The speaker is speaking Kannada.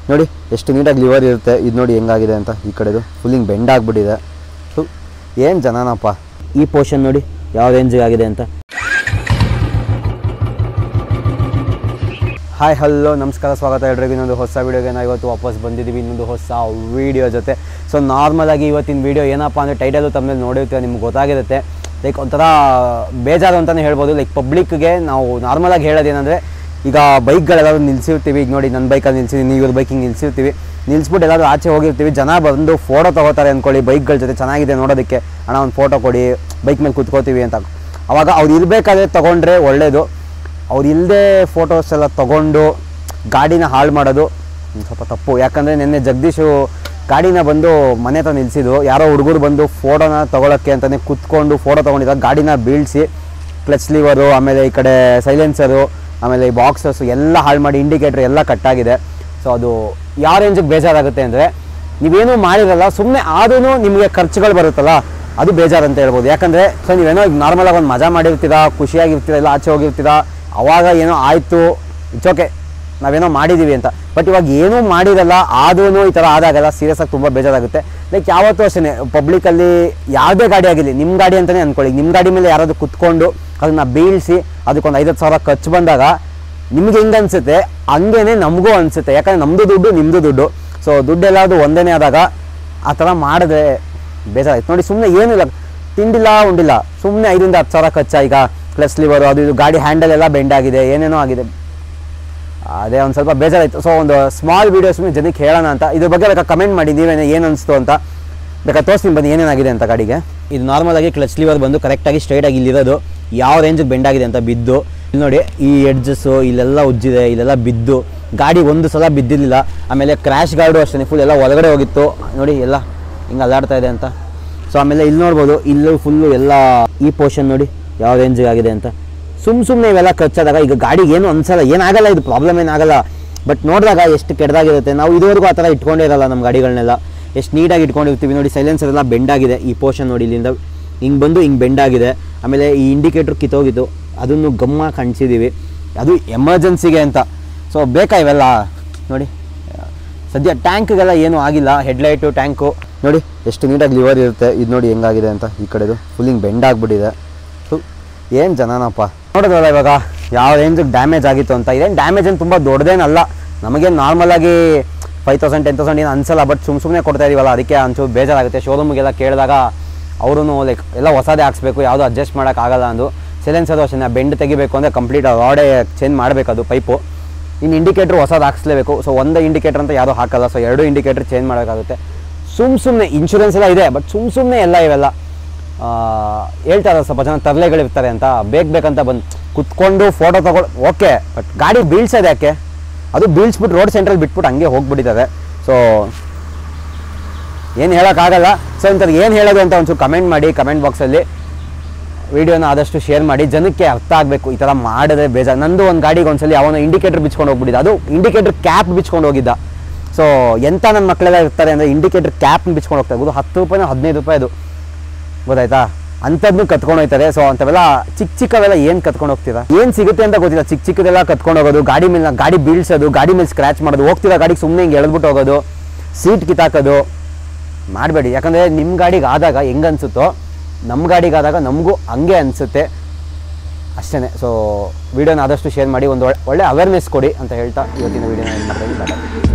ನೋಡಿ ಎಷ್ಟು ನೀಟಾಗಿ ಲಿವರ್ ಇರುತ್ತೆ ಇದು ನೋಡಿ ಹೆಂಗಾಗಿದೆ ಅಂತ ಈ ಕಡೆದು ಫುಲ್ ಹಿಂಗೆ ಬೆಂಡ್ ಆಗಿಬಿಟ್ಟಿದೆ ಏನು ಜನನಪ್ಪ ಈ ಪೋರ್ಷನ್ ನೋಡಿ ಯಾವ ರೇಂಜಿಗೆ ಆಗಿದೆ ಅಂತ ಹಾಯ್ ಹಲೋ ನಮಸ್ಕಾರ ಸ್ವಾಗತ ಎಲ್ರಿಗೂ ಇನ್ನೊಂದು ಹೊಸ ವೀಡಿಯೋಗೆ ನಾವು ಇವತ್ತು ವಾಪಸ್ ಬಂದಿದ್ದೀವಿ ಇನ್ನೊಂದು ಹೊಸ ವೀಡಿಯೋ ಜೊತೆ ಸೊ ನಾರ್ಮಲಾಗಿ ಇವತ್ತಿನ ವೀಡಿಯೋ ಏನಪ್ಪ ಅಂದರೆ ಟೈಟಲು ತಮ್ಮಲ್ಲಿ ನೋಡಿರ್ತೀವಿ ನಿಮ್ಗೆ ಗೊತ್ತಾಗಿರುತ್ತೆ ಲೈಕ್ ಒಂಥರ ಬೇಜಾರು ಅಂತಲೇ ಹೇಳ್ಬೋದು ಲೈಕ್ ಪಬ್ಲಿಕ್ಗೆ ನಾವು ನಾರ್ಮಲಾಗಿ ಹೇಳೋದೇನೆಂದರೆ ಈಗ ಬೈಕ್ಗಳೆಲ್ಲರೂ ನಿಲ್ಸಿರ್ತೀವಿ ಈಗ ನೋಡಿ ನನ್ನ ಬೈಕಲ್ಲಿ ನಿಲ್ಸಿದ್ದೀನಿ ನೀವು ಬೈಕಿಂಗ್ ನಿಲ್ಸಿರ್ತೀವಿ ನಿಲ್ಸ್ಬಿಟ್ಟು ಎಲ್ಲಾದರೂ ಆಚೆ ಹೋಗಿರ್ತೀವಿ ಜನ ಬಂದು ಫೋಟೋ ತೊಗೋತಾರೆ ಅಂದ್ಕೊಳ್ಳಿ ಬೈಕ್ಗಳ ಜೊತೆ ಚೆನ್ನಾಗಿದೆ ನೋಡೋದಕ್ಕೆ ಅಣ್ಣ ಒಂದು ಫೋಟೋ ಕೊಡಿ ಬೈಕ್ ಮೇಲೆ ಕುತ್ಕೋತೀವಿ ಅಂತ ಅವಾಗ ಅವ್ರು ಇರಬೇಕಾದ್ರೆ ತೊಗೊಂಡ್ರೆ ಒಳ್ಳೆಯದು ಅವ್ರು ಇಲ್ಲದೆ ಫೋಟೋಸ್ ಎಲ್ಲ ತೊಗೊಂಡು ಗಾಡಿನ ಹಾಳು ಮಾಡೋದು ಒಂದ್ ಸ್ವಲ್ಪ ತಪ್ಪು ಯಾಕಂದರೆ ನಿನ್ನೆ ಜಗದೀಶು ಗಾಡಿನ ಬಂದು ಮನೆ ಹತ್ರ ನಿಲ್ಸಿದ್ರು ಯಾರೋ ಹುಡುಗರು ಬಂದು ಫೋಟೋನ ತೊಗೊಳಕ್ಕೆ ಅಂತಲೇ ಕುತ್ಕೊಂಡು ಫೋಟೋ ತೊಗೊಂಡಿದ್ದಾರೆ ಗಾಡಿನ ಬೀಳಿಸಿ ಕ್ಲಚ್ ಲಿವರು ಆಮೇಲೆ ಈ ಕಡೆ ಸೈಲೆನ್ಸರು ಆಮೇಲೆ ಈ ಬಾಕ್ಸಸ್ಸು ಎಲ್ಲ ಹಾಳು ಮಾಡಿ ಇಂಡಿಕೇಟ್ರ್ ಎಲ್ಲ ಕಟ್ಟಾಗಿದೆ ಸೊ ಅದು ಯಾವ ರೇಂಜಿಗೆ ಬೇಜಾರಾಗುತ್ತೆ ಅಂದರೆ ನೀವೇನೂ ಮಾಡಿರಲ್ಲ ಸುಮ್ಮನೆ ಆದ್ರೂ ನಿಮಗೆ ಖರ್ಚುಗಳು ಬರುತ್ತಲ್ಲ ಅದು ಬೇಜಾರು ಅಂತ ಹೇಳ್ಬೋದು ಯಾಕಂದರೆ ಸೊ ನೀವೇನೋ ಈಗ ನಾರ್ಮಲಾಗಿ ಒಂದು ಮಜಾ ಮಾಡಿರ್ತೀರಾ ಖುಷಿಯಾಗಿರ್ತೀರಾ ಇಲ್ಲ ಆಚೆ ಹೋಗಿರ್ತೀರಾ ಅವಾಗ ಏನೋ ಆಯಿತು ಇಟ್ಸ್ ಓಕೆ ನಾವೇನೋ ಮಾಡಿದ್ದೀವಿ ಅಂತ ಬಟ್ ಇವಾಗ ಏನೂ ಮಾಡಿರಲ್ಲ ಆದ್ರೂ ಈ ಥರ ಆದಾಗೆಲ್ಲ ಸೀರಿಯಸ್ ಆಗಿ ತುಂಬ ಬೇಜಾರಾಗುತ್ತೆ ಲೈಕ್ ಯಾವತ್ತೂ ಅಷ್ಟೇ ಪಬ್ಲಿಕಲ್ಲಿ ಯಾವುದೇ ಗಾಡಿ ಆಗಿರಲಿ ನಿಮ್ಮ ಗಾಡಿ ಅಂತಲೇ ಅಂದ್ಕೊಳ್ಳಿ ನಿಮ್ಮ ಗಾಡಿ ಮೇಲೆ ಯಾರಾದರೂ ಕುತ್ಕೊಂಡು ಅದನ್ನು ಬೀಳಿಸಿ ಅದಕ್ಕೊಂದು ಐವತ್ತು ಸಾವಿರ ಖರ್ಚು ಬಂದಾಗ ನಿಮ್ಗೆ ಹೆಂಗೆ ಅನಿಸುತ್ತೆ ಹಂಗೇನೆ ನಮಗೂ ಅನಿಸುತ್ತೆ ಯಾಕಂದರೆ ನಮ್ಮದು ದುಡ್ಡು ನಿಮ್ಮದು ದುಡ್ಡು ಸೊ ದುಡ್ಡೆಲ್ಲದು ಒಂದೇ ಆದಾಗ ಆ ಥರ ಮಾಡಿದ್ರೆ ಬೇಜಾರಾಯ್ತು ನೋಡಿ ಸುಮ್ಮನೆ ಏನಿಲ್ಲ ತಿಂಡಿಲ್ಲ ಉಂಡಿಲ್ಲ ಸುಮ್ಮನೆ ಐದರಿಂದ ಹತ್ತು ಸಾವಿರ ಖರ್ಚಾ ಈಗ ಪ್ಲಸ್ ಲಿವರು ಅದು ಇದು ಗಾಡಿ ಹ್ಯಾಂಡಲ್ ಎಲ್ಲ ಬೆಂಡ್ ಆಗಿದೆ ಏನೇನೋ ಆಗಿದೆ ಅದೇ ಒಂದು ಸ್ವಲ್ಪ ಬೇಜಾರಾಯಿತು ಸೊ ಒಂದು ಸ್ಮಾಲ್ ವೀಡಿಯೋಸ್ ಜನಕ್ಕೆ ಹೇಳೋಣ ಅಂತ ಇದ್ರ ಬಗ್ಗೆ ಬೇಕಾ ಕಮೆಂಟ್ ಮಾಡಿ ನೀವೇನು ಏನು ಅನಿಸ್ತು ಅಂತ ಬೇಕಾದ್ರೆ ತೋರಿಸ್ತೀನಿ ಬನ್ನಿ ಏನೇನಾಗಿದೆ ಅಂತ ಗಾಡಿಗೆ ಇದು ನಾರ್ಮಲ್ ಆಗಿ ಕ್ಲಚ್ ಲಿವರ್ ಬಂದು ಕರೆಕ್ಟಾಗಿ ಸ್ಟ್ರೈಟಾಗಿ ಇಲ್ಲಿರೋದು ಯಾವ ರೇಂಜಿಗೆ ಬೆಂಡ್ ಆಗಿದೆ ಅಂತ ಬಿದ್ದು ಇಲ್ಲಿ ನೋಡಿ ಈ ಎಡ್ಜಸ್ಸು ಇಲ್ಲೆಲ್ಲ ಉಜ್ಜಿದೆ ಇಲ್ಲೆಲ್ಲ ಬಿದ್ದು ಗಾಡಿ ಒಂದು ಸಲ ಬಿದ್ದಿರಲಿಲ್ಲ ಆಮೇಲೆ ಕ್ರ್ಯಾಶ್ ಗಾರ್ಡು ಅಷ್ಟೇ ಫುಲ್ ಎಲ್ಲ ಒಳಗಡೆ ಹೋಗಿತ್ತು ನೋಡಿ ಎಲ್ಲ ಹಿಂಗೆ ಅಲ್ಲಾಡ್ತಾ ಇದೆ ಅಂತ ಸೊ ಆಮೇಲೆ ಇಲ್ಲಿ ನೋಡ್ಬೋದು ಇಲ್ಲೂ ಫುಲ್ಲು ಎಲ್ಲ ಈ ಪೋರ್ಷನ್ ನೋಡಿ ಯಾವ ರೇಂಜಿಗೆ ಆಗಿದೆ ಅಂತ ಸುಮ್ಮ ಸುಮ್ಮನೆ ಇವೆಲ್ಲ ಖರ್ಚಾದಾಗ ಈಗ ಗಾಡಿಗೆ ಏನು ಅನ್ಸಲ್ಲ ಏನಾಗಲ್ಲ ಇದು ಪ್ರಾಬ್ಲಮ್ ಏನಾಗಲ್ಲ ಬಟ್ ನೋಡಿದಾಗ ಎಷ್ಟು ಕೆಟ್ಟದಾಗಿರುತ್ತೆ ನಾವು ಇದುವರೆಗೂ ಆ ಥರ ಇಟ್ಕೊಂಡೇ ಇರಲ್ಲ ನಮ್ಮ ಗಾಡಿಗಳನ್ನೆಲ್ಲ ಎಷ್ಟು ನೀಟಾಗಿ ಇಟ್ಕೊಂಡಿರ್ತೀವಿ ನೋಡಿ ಸೈಲೆನ್ಸರ್ ಎಲ್ಲ ಬೆಂಡ್ ಆಗಿದೆ ಈ ಪೋರ್ಷನ್ ನೋಡಿ ಇಲ್ಲಿಂದ ಹಿಂಗೆ ಬಂದು ಹಿಂಗೆ ಬೆಂಡ್ ಆಗಿದೆ ಆಮೇಲೆ ಈ ಇಂಡಿಕೇಟ್ರ್ ಕಿತ್ತೋಗಿತ್ತು ಅದನ್ನು ಗಮ್ಮ ಕಾಣಿಸಿದ್ದೀವಿ ಅದು ಎಮರ್ಜೆನ್ಸಿಗೆ ಅಂತ ಸೊ ಬೇಕಾ ಇವೆಲ್ಲ ನೋಡಿ ಸದ್ಯ ಟ್ಯಾಂಕ್ಗೆಲ್ಲ ಏನೂ ಆಗಿಲ್ಲ ಹೆಡ್ಲೈಟು ಟ್ಯಾಂಕು ನೋಡಿ ಎಷ್ಟು ನೀಟಾಗಿ ಲಿವರ್ ಇರುತ್ತೆ ಇದು ನೋಡಿ ಹೆಂಗಾಗಿದೆ ಅಂತ ಈ ಕಡೆದು ಫುಲ್ ಹಿಂಗೆ ಬೆಂಡ್ ಆಗಿಬಿಟ್ಟಿದೆ ಏನು ಜನನಪ್ಪ ನೋಡಿದ್ರಲ್ಲ ಇವಾಗ ಯಾವ ರೇಂಜಿಗೆ ಡ್ಯಾಮೇಜ್ ಆಗಿತ್ತು ಅಂತ ಇದೇನು ಡ್ಯಾಮೇಜ್ ಏನು ತುಂಬ ದೊಡ್ಡದೇನಲ್ಲ ನಮಗೇನು ನಾರ್ಮಲಾಗಿ ಫೈವ್ ತೌಸಂಡ್ ಟೆನ್ ತೌಸಂಡ್ ಏನು ಅನ್ಸಲ್ಲ ಬಟ್ ಸುಮ್ಮ ಸುಮ್ಮನೆ ಕೊಡ್ತಾ ಇದೀವಲ್ಲ ಅದಕ್ಕೆ ಒಂಚೂರು ಬೇಜಾರಾಗುತ್ತೆ ಶೋರೂಮಿಗೆಲ್ಲ ಕೇಳಿದಾಗ ಅವರು ಲೈಕ್ ಎಲ್ಲ ಹೊಸದೇ ಹಾಕ್ಸ್ಬೇಕು ಯಾವುದು ಅಡ್ಜಸ್ಟ್ ಮಾಡೋಕ್ಕಾಗಲ್ಲ ಅಂದು ಸೈಲೆನ್ಸರು ಅಷ್ಟೇ ಬೆಂಡ್ ತೆಗಿಬೇಕು ಅಂದರೆ ಕಂಪ್ಲೀಟ್ ರಾಡೇ ಚೇಂಜ್ ಮಾಡಬೇಕು ಅದು ಪೈಪು ಇನ್ನು ಇಂಡಿಕೇಟ್ರ್ ಹೊಸದು ಹಾಕ್ಸ್ಲೇಬೇಕು ಸೊ ಒಂದು ಇಂಡಿಕೇಟ್ರ್ ಅಂತ ಯಾರೂ ಹಾಕಲ್ಲ ಸೊ ಎರಡು ಇಂಡಿಕೇಟ್ರ್ ಚೇಂಜ್ ಮಾಡಬೇಕಾಗುತ್ತೆ ಸುಮ್ಮ ಸುಮ್ಮನೆ ಇನ್ಶೂರೆನ್ಸ್ ಎಲ್ಲ ಇದೆ ಬಟ್ ಸುಮ್ಮ ಸುಮ್ಮನೆ ಎಲ್ಲ ಇವೆಲ್ಲ ಆ, ಹೇಳ್ತಾರೆ ಸ್ವಲ್ಪ ಜನ ತರಲೆಗಳಿರ್ತಾರೆ ಅಂತ ಬೇಕು ಬೇಕಂತ ಬಂದು ಕುತ್ಕೊಂಡು ಫೋಟೋ ತಗೊಳ್ ಓಕೆ ಬಟ್ ಗಾಡಿ ಬೀಳ್ಸೋದು ಯಾಕೆ ಅದು ಬೀಳ್ಸ್ಬಿಟ್ಟು ರೋಡ್ ಸೆಂಟ್ರಲ್ಲಿ ಬಿಟ್ಬಿಟ್ಟು ಹಂಗೆ ಹೋಗ್ಬಿಟ್ಟಿದ್ದಾರೆ ಸೊ ಏನು ಹೇಳೋಕ್ಕಾಗಲ್ಲ ಸೊ ಇಂಥದ್ದು ಏನು ಹೇಳೋದು ಅಂತ ಒಂಚೂರು ಕಮೆಂಟ್ ಮಾಡಿ ಕಮೆಂಟ್ ಬಾಕ್ಸಲ್ಲಿ ವಿಡಿಯೋನ ಆದಷ್ಟು ಶೇರ್ ಮಾಡಿ ಜನಕ್ಕೆ ಅರ್ಥ ಆಗಬೇಕು ಈ ಥರ ಮಾಡಿದ್ರೆ ಬೇಜಾರು ನಂದು ಒಂದು ಗಾಡಿಗೆ ಒಂದ್ಸಲಿ ಅವನು ಇಂಡಿಕೇಟರ್ ಬಿಚ್ಕೊಂಡು ಹೋಗ್ಬಿಟ್ಟಿದ್ದ ಅದು ಇಂಡಿಕೇಟರ್ ಕ್ಯಾಪ್ ಬಿಚ್ಕೊಂಡು ಹೋಗಿದ್ದ ಸೊ ಎಂಥ ನನ್ನ ಮಕ್ಕಳೆಲ್ಲ ಇರ್ತಾರೆ ಅಂದರೆ ಇಂಡಿಕೇಟರ್ ಕ್ಯಾಪ್ನ ಬಿಚ್ಕೊಂಡು ಹೋಗ್ತಾ ಇರ್ಬೋದು ಹತ್ತು ರೂಪಾಯಿನೋ ಹದಿನೈದು ರೂಪಾಯಿ ಅದು ಗೊತ್ತಾಯ್ತಾ ಅಂಥದ್ನು ಕತ್ಕೊಂಡು ಹೋಗ್ತಾರೆ ಸೊ ಅಂಥವೆಲ್ಲ ಚಿಕ್ಕ ಚಿಕ್ಕವೆಲ್ಲ ಏನು ಕತ್ಕೊಂಡು ಹೋಗ್ತೀರಾ ಏನು ಸಿಗುತ್ತೆ ಅಂತ ಗೊತ್ತಿಲ್ಲ ಚಿಕ್ಕ ಚಿಕ್ಕದೆಲ್ಲ ಕತ್ಕೊಂಡು ಹೋಗೋದು ಗಾಡಿ ಮೇಲೆ ಗಾಡಿ ಬೀಳ್ಸೋದು ಗಾಡಿ ಮೇಲೆ ಸ್ಕ್ರ್ಯಾಚ್ ಮಾಡೋದು ಹೋಗ್ತಿರೋ ಗಾಡಿಗೆ ಸುಮ್ಮನೆ ಹಿಂಗೆ ಎಳೆದ್ಬಿಟ್ಟು ಹೋಗೋದು ಸೀಟ್ ಕಿತ್ತಾಕೋದು ಮಾಡಬೇಡಿ ಯಾಕಂದರೆ ನಿಮ್ಮ ಗಾಡಿಗೆ ಆದಾಗ ಹೆಂಗೆ ಅನಿಸುತ್ತೋ ನಮ್ಮ ಗಾಡಿಗೆ ಆದಾಗ ನಮಗೂ ಹಂಗೆ ಅನಿಸುತ್ತೆ ಅಷ್ಟೇ ಸೊ ವಿಡಿಯೋನ ಆದಷ್ಟು ಶೇರ್ ಮಾಡಿ ಒಂದು ಒಳ್ಳೆ ಒಳ್ಳೆ ಅವೇರ್ನೆಸ್ ಕೊಡಿ ಅಂತ ಹೇಳ್ತಾ ಇವತ್ತಿನ ವಿಡಿಯೋನ ಏನು ಮಾಡ್ತಾ ಇದ್ದೀನಿ